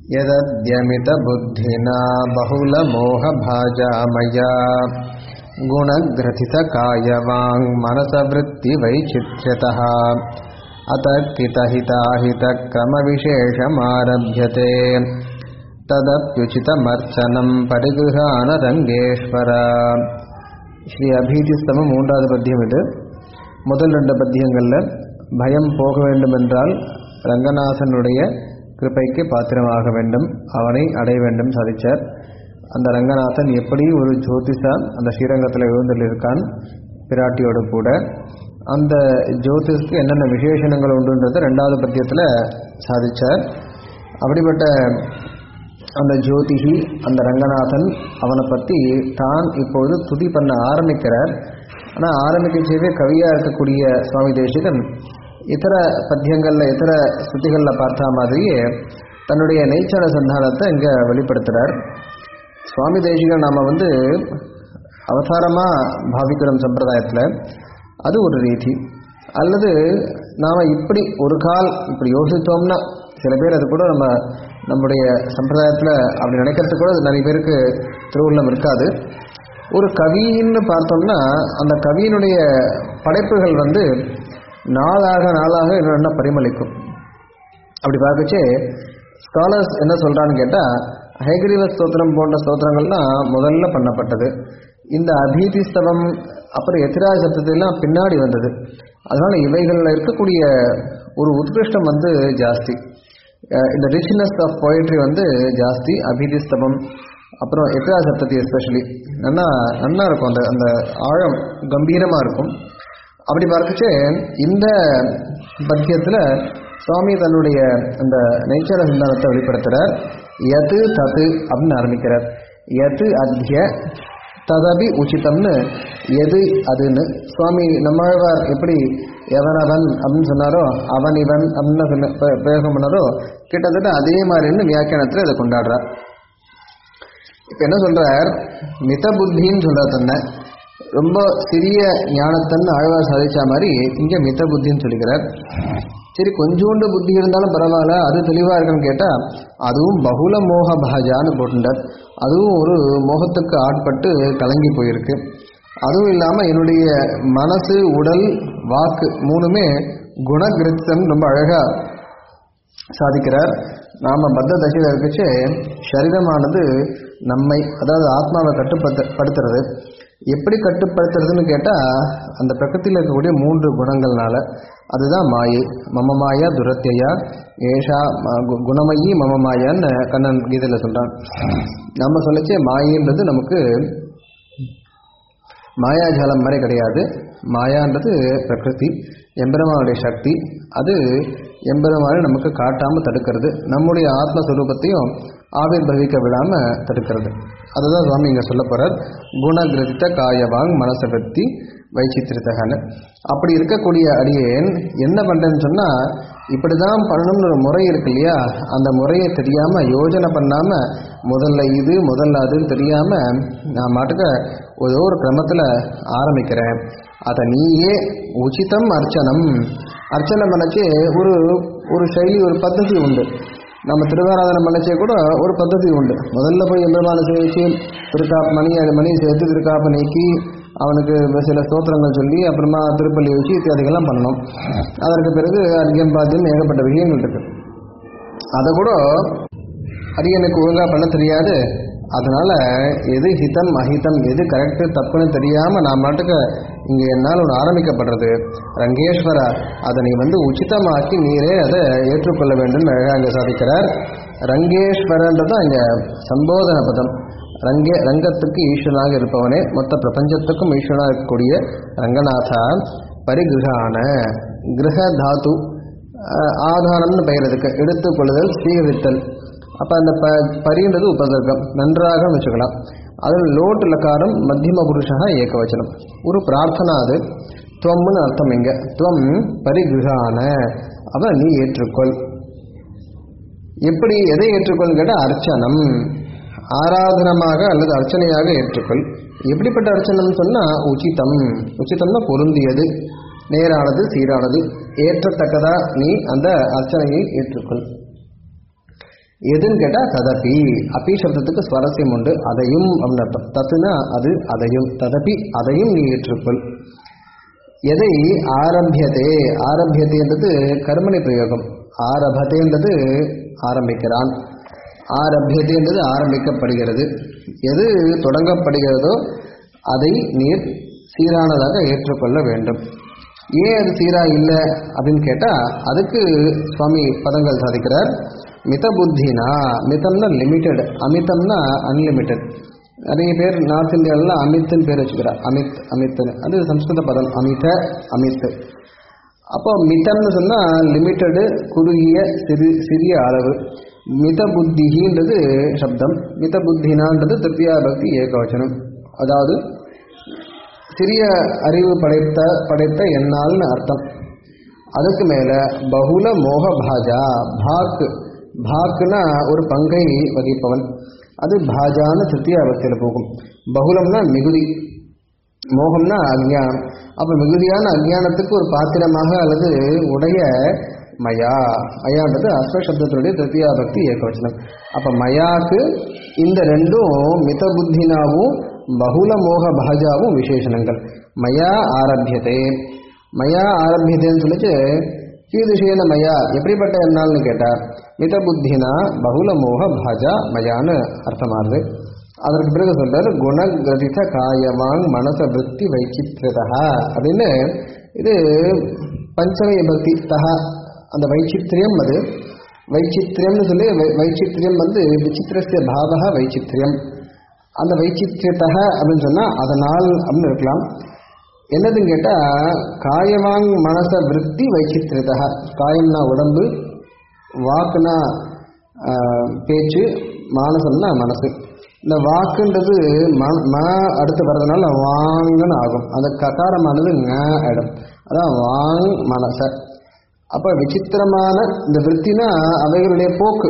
यदद्यमितबुद्धिना बहुलमोहभाजा मया गुणग्रथितकायवाङ्मनसवृत्तिवैचित्र्यतः अतर्कितहिताहितक्रमविशेषमारभ्यते तदप्युचितमर्चनं परिगृहानरङ्गेश्वर ஸ்ரீ அபீதிஸ்தமம் மூன்றாவது பத்தியம் இது முதல் ரெண்டு பத்தியங்களில் பயம் போக வேண்டும் என்றால் ரங்கநாதனுடைய கிருபைக்கு பாத்திரமாக வேண்டும் அவனை அடைய வேண்டும் சாதிச்சார் அந்த ரங்கநாதன் எப்படி ஒரு ஜோதிஷா அந்த ஸ்ரீரங்கத்தில் எழுந்தல் இருக்கான் பிராட்டியோடு கூட அந்த ஜோதிஷ்க்கு என்னென்ன விசேஷணங்கள் உண்டுன்றதை ரெண்டாவது பத்தியத்தில் சாதிச்சார் அப்படிப்பட்ட அந்த ஜோதிகி அந்த ரங்கநாதன் அவனை பற்றி தான் இப்பொழுது துதி பண்ண ஆரம்பிக்கிறார் ஆனால் ஆரம்பிக்கச்சேவே கவியாக இருக்கக்கூடிய சுவாமி தேசிகன் இதர பத்தியங்களில் இதர ஸ்ருதிகளில் பார்த்த மாதிரியே தன்னுடைய நெய்ச்சர சந்தானத்தை இங்கே வெளிப்படுத்துகிறார் சுவாமி தேசிகன் நாம் வந்து அவதாரமாக பாவிக்கிறோம் சம்பிரதாயத்தில் அது ஒரு ரீதி அல்லது நாம் இப்படி ஒரு கால் இப்படி யோசித்தோம்னா சில பேர் அது கூட நம்ம நம்முடைய சம்பிரதாயத்தில் அப்படி நினைக்கிறது கூட அது நிறைய பேருக்கு திருவுள்ளம் இருக்காது ஒரு கவின்னு பார்த்தோம்னா அந்த கவியினுடைய படைப்புகள் வந்து நாளாக நாளாக இன்னும் பரிமளிக்கும் அப்படி பார்க்கச்சே ஸ்காலர்ஸ் என்ன சொல்கிறான்னு கேட்டால் ஹைகிரீவ ஸ்தோத்திரம் போன்ற ஸ்தோத்திரங்கள்லாம் முதல்ல பண்ணப்பட்டது இந்த அபீதிஸ்தவம் அப்புறம் எத்திராஜ சப்தத்தையெல்லாம் பின்னாடி வந்தது அதனால் இவைகளில் இருக்கக்கூடிய ஒரு உத்கிருஷ்டம் வந்து ஜாஸ்தி இந்த ரிச்னஸ் ஆஃப் போயிட்ரி வந்து ஜாஸ்தி அபீதிஸ்தவம் அப்புறம் எத்திரா சப்தத்தி எஸ்பெஷலி நல்லா நல்லா இருக்கும் அந்த அந்த ஆழம் கம்பீரமாக இருக்கும் அப்படி பார்க்கச்சே இந்த பத்தியத்தில் சுவாமி தன்னுடைய அந்த நைச்சர சிந்தானத்தை வெளிப்படுத்துகிறார் எது தது அப்படின்னு ஆரம்பிக்கிறார் எது அத்திய ததபி உச்சிதம்னு எது அதுன்னு சுவாமி நம்மாழ்வார் எப்படி எவனவன் அப்படின்னு சொன்னாரோ அவன் இவன் அப்படின்னு சொன்ன பிரயோகம் பண்ணாரோ கிட்டத்தட்ட அதே மாதிரின்னு வியாக்கியானத்தில் இதை கொண்டாடுறார் இப்போ என்ன சொல்றார் மித புத்தின்னு சொல்றார் தன்னை ரொம்ப சிறிய ஞானத்தன்னு ஆழ்வார் சாதிச்ச மாதிரி இங்கே மித புத்தின்னு சொல்லிக்கிறார் சரி கொஞ்சோண்டு புத்தி இருந்தாலும் பரவாயில்ல அது தெளிவாக இருக்குன்னு கேட்டால் அதுவும் பகுல மோக பாஜான்னு போட்டுட்டார் அதுவும் ஒரு மோகத்துக்கு ஆட்பட்டு கலங்கி போயிருக்கு அதுவும் இல்லாமல் என்னுடைய மனசு உடல் வாக்கு மூணுமே குணகிருத்தம் ரொம்ப அழகாக சாதிக்கிறார் நாம் பத்த தசையில் இருக்கச்சு சரீரமானது நம்மை அதாவது ஆத்மாவை கட்டுப்படுத்த படுத்துறது எப்படி கட்டுப்படுத்துறதுன்னு கேட்டால் அந்த பிரகத்தியில் இருக்கக்கூடிய மூன்று குணங்கள்னால அதுதான் மாயை மம மாயா துரத்தியா ஏஷா குணமயி மம மாயான்னு கண்ணன் கீதையில் சொல்கிறான் நம்ம சொல்லச்சே மாயின்றது நமக்கு மாயாஜாலம் மாதிரி கிடையாது மாயான்றது பிரகிருதி எம்பெருமானுடைய சக்தி அது எம்பெருமானை நமக்கு காட்டாமல் தடுக்கிறது நம்முடைய ஆத்மஸ்வரூபத்தையும் ஆவிர்வகிக்க விடாமல் தடுக்கிறது அதுதான் சுவாமி இங்கே சொல்ல போகிறார் குணகிரதித்த காயவாங் மனசபக்தி வைச்சித்திரித்தகன்னு அப்படி இருக்கக்கூடிய அடியேன் என்ன பண்ணுறேன்னு சொன்னால் இப்படி தான் பண்ணணும்னு ஒரு முறை இருக்கு இல்லையா அந்த முறையை தெரியாமல் யோஜனை பண்ணாமல் முதல்ல இது முதல்ல அதுன்னு தெரியாமல் நான் மாட்டுக்க ஏதோ ஒரு கிரமத்தில் ஆரம்பிக்கிறேன் அதை நீயே உச்சிதம் அர்ச்சனம் அர்ச்சனை பண்ணச்சே ஒரு ஒரு சைலி ஒரு பద్ధதி உண்டு நம்ம திருவாராதனை பண்ணச்சே கூட ஒரு பద్ధதி உண்டு முதல்ல போய் எம்பெருமான சேவிச்சு திருக்காப்பு மணி அது மணி சேர்த்து திருக்காப்பு நீக்கி அவனுக்கு சில ஸ்தோத்திரங்கள் சொல்லி அப்புறமா திருப்பள்ளி வச்சு இத்தியாதிகள்லாம் பண்ணணும் அதற்கு பிறகு அர்க்கியம் பாத்தியம் ஏகப்பட்ட விஷயங்கள் இருக்கு அதை கூட அரியனுக்கு ஒழுங்காக பண்ண தெரியாது அதனால் எது ஹிதம் அஹிதம் எது கரெக்டு தப்புன்னு தெரியாமல் நான் மாட்டுக்கு இங்கே என்னால் ஒன்று ஆரம்பிக்கப்படுறது ரங்கேஸ்வரா அதை நீ வந்து உச்சிதமாக்கி நீரே அதை ஏற்றுக்கொள்ள வேண்டும் அழகாக அங்கே சாதிக்கிறார் ரங்கேஸ்வரன்றது அங்கே சம்போதன பதம் ரங்கே ரங்கத்துக்கு ஈஸ்வரனாக இருப்பவனே மொத்த பிரபஞ்சத்துக்கும் ஈஸ்வரனாக இருக்கக்கூடிய ரங்கநாதா பரிகிரகான கிரக தாத்து ஆதாரம்னு பெயர் இருக்கு எடுத்துக்கொள்ளுதல் ஸ்வீகரித்தல் அப்போ அந்த ப பரின்றது உபசர்க்கம் நன்றாக வச்சுக்கலாம் அதில் லோட் லக்காரம் மத்தியம புருஷா ஏகவச்சனம் ஒரு பிரார்த்தனா அது துவம்னு அர்த்தம் இங்க துவம் பரிகிரகான அவன் நீ ஏற்றுக்கொள் எப்படி எதை ஏற்றுக்கொள் கேட்டால் அர்ச்சனம் ஆராதனமாக அல்லது அர்ச்சனையாக ஏற்றுக்கொள் எப்படிப்பட்ட அர்ச்சனம் சொன்னால் உச்சிதம் உச்சிதம்னா பொருந்தியது நேரானது சீரானது ஏற்றத்தக்கதா நீ அந்த அர்ச்சனையை ஏற்றுக்கொள் எதுன்னு கேட்டா ததபி அப்பி சப்தத்துக்கு சுவாரஸ்யம் உண்டு அதையும் அப்படின்னு அர்த்தம் தத்துனா அது அதையும் ததபி அதையும் நீ ஏற்றுக்கொள் எதை ஆரம்பியதே ஆரம்பியதே என்றது கர்மணி பிரயோகம் ஆரபதே என்றது ஆரம்பிக்கிறான் ஆரம்பியதே என்றது ஆரம்பிக்கப்படுகிறது எது தொடங்கப்படுகிறதோ அதை நீர் சீரானதாக ஏற்றுக்கொள்ள வேண்டும் ஏன் அது சீரா இல்லை அப்படின்னு கேட்டா அதுக்கு சுவாமி பதங்கள் சாதிக்கிறார் மித புத்தினா மிதம்னா லிமிட்டெட் அமிதம்னா அன்லிமிட்டெட் நிறைய பேர் நார்த் இந்தியாவிலாம் அமித்னு பேர் வச்சுக்கிறா அமித் அமித்னு அது சம்ஸ்கிருத பதம் அமித அமித் அப்போ மிதம்னு சொன்னால் லிமிட்டடு குறுகிய சிறு சிறிய அளவு மித புத்தின்றது சப்தம் மித புத்தினான்றது திருப்தியா பக்தி ஏகவச்சனம் அதாவது சிறிய அறிவு படைத்த படைத்த என்னால்னு அர்த்தம் அதுக்கு மேல பகுல மோக பாஜா பாக்கு பாக்குனா ஒரு பங்கை வகிப்பவன் அது பாஜான்னு திருத்திய அவஸ்தையில் போகும் பகுலம்னா மிகுதி மோகம்னா அஜ்ஞானம் அப்ப மிகுதியான அஜ்ஞானத்துக்கு ஒரு பாத்திரமாக அல்லது உடைய மயா மயான்றது அஸ்வசப்தத்தினுடைய திருத்தியா பக்தி ஏகவச்சனம் அப்ப மயாக்கு இந்த ரெண்டும் மித புத்தினாவும் பகுல மோக பாஜாவும் விசேஷணங்கள் மயா ஆரம்பியதே மயா ஆரம்பியதேன்னு சொல்லிச்சு கீதுஷேன மயா எப்படிப்பட்ட என்னால்னு கேட்டா மித புத்தினா பகுல மோக பாஜா மயான்னு அர்த்தமாகுது அதற்கு பிறகு சொல்றார் குணகிரதித காயவாங் மனச விற்பி வைச்சித்ரதா அப்படின்னு இது பஞ்சமி பக்தி தகா அந்த வைச்சித்ரியம் அது வைச்சித்ரியம்னு சொல்லி வை- வைச்சித்ரியம் வந்து விசித்திரஸ்ய பாவக வைச்சித்ரியம் அந்த வைச்சித்யத்தக அப்படின்னு சொன்னா அதனால் அப்படின்னு இருக்கலாம் என்னதுன்னு கேட்டா காயவாங் மனச விற்பி வைச்சித்ரதா காயம்னா உடம்பு வாக்குனா ஆஹ், பேச்சு மானசம்னா மனசு இந்த வாக்குன்றது ம- ம அடுத்து வர்றதுனால வாங்கன்னு ஆகும் அந்த ககாரமானது ங ஆயிடும் அதான் வாங் மனச அப்ப விசித்திரமான இந்த விற்த்தினா அவைகளுடைய போக்கு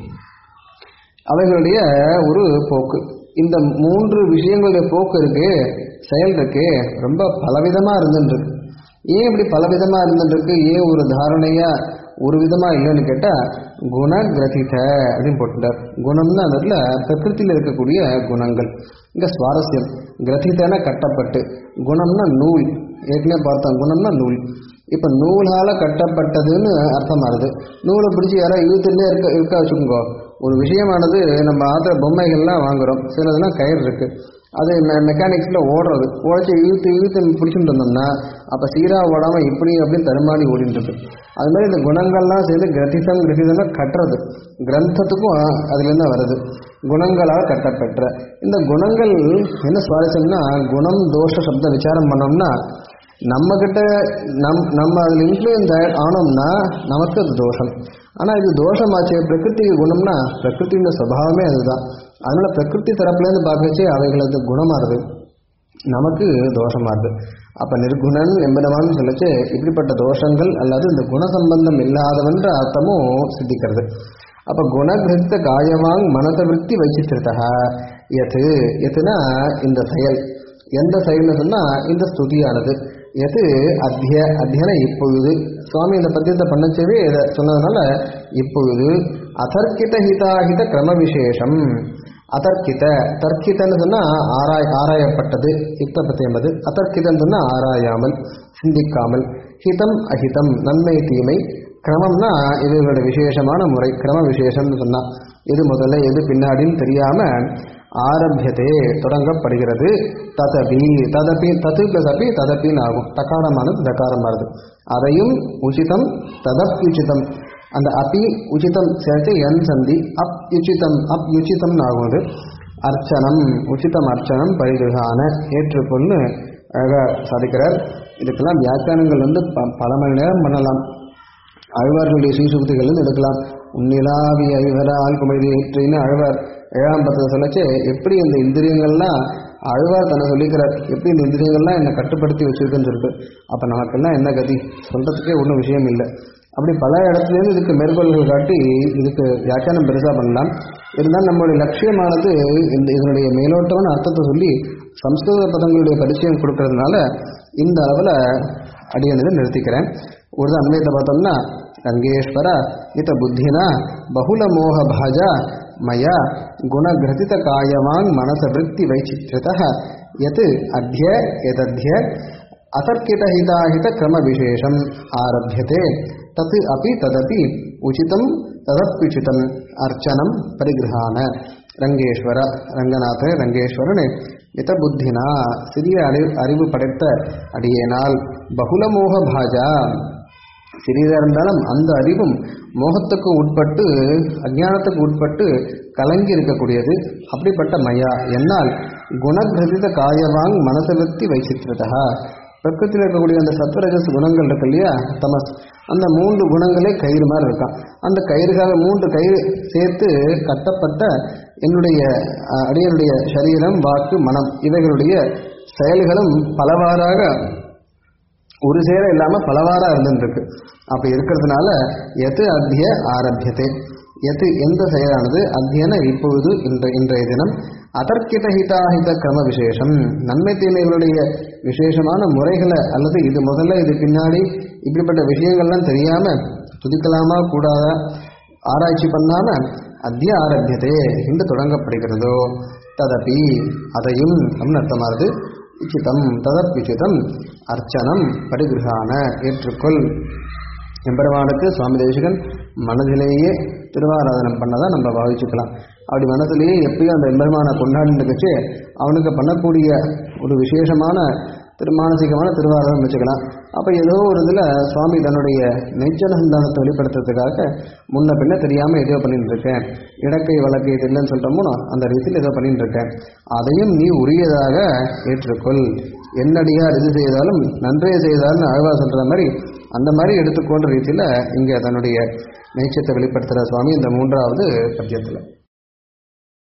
அவைகளுடைய ஒரு போக்கு இந்த மூன்று விஷயங்களுடைய போக்கு இருக்கு செயல் இருக்கு ரொம்ப பலவிதமா இருந்துருக்கு ஏன் இப்படி பலவிதமா இருந்துருக்கு ஏன் ஒரு தாரணையா ஒரு விதமா இல்லைன்னு கேட்டா குண கிரதித அப்படின்னு போட்டுட்டார் குணம்னா அந்த இடத்துல பிரகிருத்தியில் இருக்கக்கூடிய குணங்கள் இங்க சுவாரஸ்யம் கிரதிதன கட்டப்பட்டு குணம்னா நூல் ஏற்கனவே பார்த்தோம் குணம்னா நூல் இப்ப நூலால கட்டப்பட்டதுன்னு அர்த்தமாகுது நூலை பிடிச்சி யாராவது இழுத்துட்டே இருக்க இருக்க வச்சுக்கோங்க ஒரு விஷயமானது நம்ம ஆத்திர பொம்மைகள்லாம் வாங்குறோம் சிலதெல்லாம் கயிறு இருக்கு அது மெக்கானிக்ஸ்ல ஓடுறது ஓடிச்சு இழுத்து இழுத்து பிடிச்சிட்டு வந்தோம்னா அப்ப சீரா ஓடாம இப்படி அப்படின்னு தருமாறி ஓடிட்டு இருக்கு அது மாதிரி இந்த குணங்கள்லாம் சேர்ந்து கிரதிசம் கிரதிசம்னா கட்டுறது கிரந்தத்துக்கும் அதுல இருந்து வருது குணங்களால் கட்டப்பெற்ற இந்த குணங்கள் என்ன சுவாரஸ்யம்னா குணம் தோஷ சப்த விசாரம் பண்ணோம்னா நம்ம கிட்ட நம் நம்ம அதில் இன்ஃப்ளூயன்ஸ் ஆனோம்னா நமக்கு அது தோஷம் ஆனால் இது தோஷமாச்சு பிரகிருதி குணம்னா பிரகிருத்தியோட சுபாவமே அதுதான் அதனால பிரகிருதி தரப்புலேருந்து பார்க்கச்சே அவைகளது குணமாறுது நமக்கு தோஷமாறுது அப்ப நிர்குணன் என்பனவான்னு சொல்லச்சு இப்படிப்பட்ட தோஷங்கள் அல்லது இந்த குண சம்பந்தம் இல்லாதவன்ற அர்த்தமும் சித்திக்கிறது அப்ப குணகிருத்த காயவாங் மனச விற்பி வைச்சித்திருத்தா எது எதுனா இந்த செயல் எந்த செயல்னு சொன்னா இந்த ஸ்துதியானது எது அத்திய அத்தியன இப்பொழுது சுவாமி இந்த பத்தியத்தை பண்ணச்சவே இதை சொன்னதுனால இப்பொழுது அதர்க்கித ஹிதாஹித கிரம விசேஷம் அதர்க்கித தர்க்கிதன்னு சொன்னா ஆராய் ஆராயப்பட்டது யுக்த பத்தி என்பது அதர்க்கிதன்னு சொன்னா ஆராயாமல் சிந்திக்காமல் ஹிதம் அஹிதம் நன்மை தீமை கிரமம்னா இதுகளோட விசேஷமான முறை கிரம விசேஷம்னு சொன்னா எது முதல்ல எது பின்னாடின்னு தெரியாம ஆரம்பியதே தொடங்கப்படுகிறது ததபி ததபி தது பிளஸ் அபி ததப்பின்னு ஆகும் தகாரமானது தகாரமானது அதையும் உச்சிதம் ததப்யுச்சிதம் அந்த அபி உச்சிதம் சேர்த்து என் சந்தி அப் யுச்சிதம் அப் யுச்சிதம்னு ஆகும் அது அர்ச்சனம் உச்சிதம் அர்ச்சனம் பரிதுகான ஏற்றுக்கொண்டு அழகா சாதிக்கிறார் இதுக்கெல்லாம் வியாக்கியானங்கள் வந்து ப- பல மணி நேரம் பண்ணலாம் அழ்வார்களுடைய ஸ்ரீசுக்திகள்னு எடுக்கலாம் உன்னிலாவி ஐவரால் குமரி ஏற்றின்னு அழ்வார் ஏழாம் பத்தில் சொல்லச்சு எப்படி இந்த இந்திரியங்கள்லாம் அழ்வார் தன்னை சொல்லிக்கிறார் எப்படி இந்த இந்திரியங்கள்லாம் என்னை கட்டுப்படுத்தி வச்சிருக்குன்னு சொல்லிட்டு அப்போ நமக்கெல்லாம் என்ன கதி சொல்றதுக்கே ஒன்றும் விஷயம் இல்லை அப்படி பல இடத்துலேருந்து இதுக்கு மேற்கோள்கள் காட்டி இதுக்கு வியாக்கியானம் பெருசாக பண்ணலாம் இருந்தாலும் நம்மளுடைய லட்சியமானது இந்த இதனுடைய மேலோட்டமான அர்த்தத்தை சொல்லி சம்ஸ்கிருத பதங்களுடைய பரிச்சயம் கொடுக்கறதுனால இந்த அளவில் அடியனில் நிறுத்திக்கிறேன் ஒரு அன்வயத்தை பார்த்தோம்னா ரங்கேஸ்வர இத புத்தினா பகுல மோக பாஜா மயா குணகிரதித காயவாங் மனச விற்பி வைச்சித்ரத யத் அத்திய எதத்திய அதர்க்கிதஹிதாஹித கிரம விசேஷம் ஆரபியதே தத் அப்பி ததப்பி உச்சிதம் ததப்பியுச்சிதம் அர்ச்சனம் பரிகிரகான ரங்கேஸ்வர ரங்கநாத ரங்கேஸ்வரன் மித புத்தினா சிறிய அறிவு அறிவு படைத்த அடியேனால் பகுலமோக பாஜா சிறியதாக இருந்தாலும் அந்த அறிவும் மோகத்துக்கு உட்பட்டு அஜானத்துக்கு உட்பட்டு கலங்கி இருக்கக்கூடியது அப்படிப்பட்ட மயா என்னால் குணகிரதித காயவாங் மனசவத்தி வைச்சித்திரதா பிரகிருத்தில் இருக்கக்கூடிய அந்த சத்வரஜஸ் குணங்கள் இருக்கு இல்லையா தமஸ் அந்த மூன்று குணங்களே கயிறு மாதிரி இருக்கான் அந்த கயிறுகால மூன்று கயிறு சேர்த்து கட்டப்பட்ட என்னுடைய அஹ், அடியனுடைய சரீரம் வாக்கு மனம் இவைகளுடைய செயல்களும் பலவாறாக ஒரு சேர இல்லாம பலவாரா இருந்துருக்கு அப்ப இருக்கிறதுனால எது அத்திய ஆரம்பியதே எது எந்த செயலானது அத்தியன இப்பொழுது இன்ற இன்றைய தினம் அதர்க்கித ஹிதாஹித கிரம விசேஷம் நன்மை தீமைகளுடைய விசேஷமான முறைகளை அல்லது இது முதல்ல இது பின்னாடி இப்படிப்பட்ட விஷயங்கள்லாம் தெரியாம துதிக்கலாமா கூடாதா ஆராய்ச்சி பண்ணாம அத்திய ஆரம்பியதே என்று தொடங்கப்படுகிறதோ ததபி அதையும் அப்படின்னு அர்த்தமானது உச்சிதம் ததப்பிச்சிதம் அர்ச்சனம் பரிகிரகான ஏற்றுக்கொள் எம்பெருமானுக்கு சுவாமி தேசிகன் மனதிலேயே திருவாராதனம் பண்ணதை நம்ம பாவிச்சுக்கலாம் அப்படி மனதிலேயே எப்பயும் அந்த எம்பெருமானை கொண்டாடிட்டு இருக்கச்சு அவனுக்கு பண்ணக்கூடிய ஒரு விசேஷமான திருமானசிகமான திருவாரதம் வச்சுக்கலாம் அப்போ ஏதோ ஒரு இதில் சுவாமி தன்னுடைய நெஞ்சன சந்தானத்தை வெளிப்படுத்துறதுக்காக முன்ன பின்ன தெரியாமல் ஏதோ பண்ணிட்டு இருக்கேன் இடக்கை வழக்கை இல்லைன்னு சொல்கிறோமோ அந்த ரீதியில் ஏதோ பண்ணிட்டு இருக்கேன் அதையும் நீ உரியதாக ஏற்றுக்கொள் என்னடியார் இது செய்தாலும் நன்றே செய்தாலும் அழகா சொல்கிற மாதிரி அந்த மாதிரி எடுத்துக்கொண்ட ரீதியில் இங்கே தன்னுடைய நேச்சத்தை வெளிப்படுத்துகிற சுவாமி இந்த மூன்றாவது பத்தியத்தில்